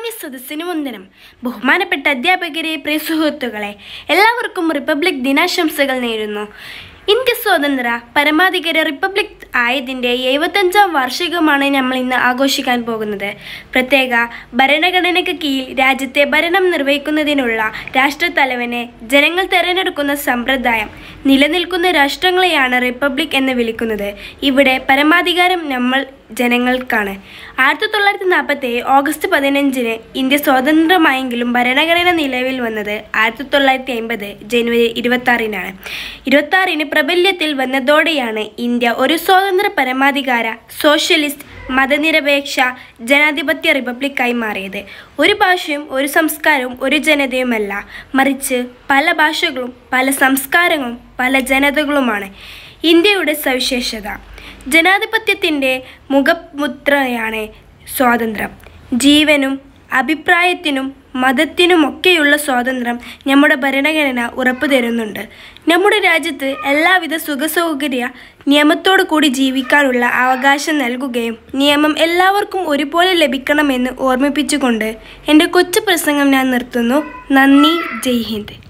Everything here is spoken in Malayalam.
മാന്യ സദസ്സിന് വന്ദനം ബഹുമാനപ്പെട്ട അധ്യാപകരെ പ്രിയ സുഹൃത്തുക്കളെ എല്ലാവർക്കും റിപ്പബ്ലിക് ദിനാശംസകൾ നേരുന്നു ഇന്ത്യ സ്വതന്ത്ര പരമാധികാര റിപ്പബ്ലിക് ആയതിൻ്റെ എഴുപത്തഞ്ചാം വാർഷികമാണ് നമ്മൾ ഇന്ന് ആഘോഷിക്കാൻ പോകുന്നത് പ്രത്യേക ഭരണഘടനയ്ക്ക് കീഴിൽ രാജ്യത്തെ ഭരണം നിർവഹിക്കുന്നതിനുള്ള രാഷ്ട്രത്തലവനെ ജനങ്ങൾ തിരഞ്ഞെടുക്കുന്ന സമ്പ്രദായം നിലനിൽക്കുന്ന രാഷ്ട്രങ്ങളെയാണ് റിപ്പബ്ലിക് എന്ന് വിളിക്കുന്നത് ഇവിടെ പരമാധികാരം നമ്മൾ ജനങ്ങൾക്കാണ് ആയിരത്തി തൊള്ളായിരത്തി നാൽപ്പത്തി ഓഗസ്റ്റ് പതിനഞ്ചിന് ഇന്ത്യ സ്വതന്ത്രമായെങ്കിലും ഭരണഘടന നിലവിൽ വന്നത് ആയിരത്തി തൊള്ളായിരത്തി അമ്പത് ജനുവരി ഇരുപത്തി ആറിനാണ് ഇരുപത്തി ആറിന് പ്രബല്യത്തിൽ വന്നതോടെയാണ് ഇന്ത്യ ഒരു സ്വതന്ത്ര പരമാധികാര സോഷ്യലിസ്റ്റ് മതനിരപേക്ഷ ജനാധിപത്യ റിപ്പബ്ലിക്കായി മാറിയത് ഒരു ഭാഷയും ഒരു സംസ്കാരവും ഒരു ജനതയുമല്ല മറിച്ച് പല ഭാഷകളും പല സംസ്കാരങ്ങളും പല ജനതകളുമാണ് ഇന്ത്യയുടെ സവിശേഷത ജനാധിപത്യത്തിൻ്റെ മുഖമുദ്രയാണ് സ്വാതന്ത്ര്യം ജീവനും അഭിപ്രായത്തിനും മതത്തിനുമൊക്കെയുള്ള സ്വാതന്ത്ര്യം നമ്മുടെ ഭരണഘടന ഉറപ്പു തരുന്നുണ്ട് നമ്മുടെ രാജ്യത്ത് എല്ലാവിധ സുഖസൗകര്യ നിയമത്തോടു കൂടി ജീവിക്കാനുള്ള അവകാശം നൽകുകയും നിയമം എല്ലാവർക്കും ഒരുപോലെ ലഭിക്കണമെന്ന് ഓർമ്മിപ്പിച്ചുകൊണ്ട് എൻ്റെ കൊച്ചു പ്രസംഗം ഞാൻ നിർത്തുന്നു നന്ദി ജയ് ഹിന്ദ്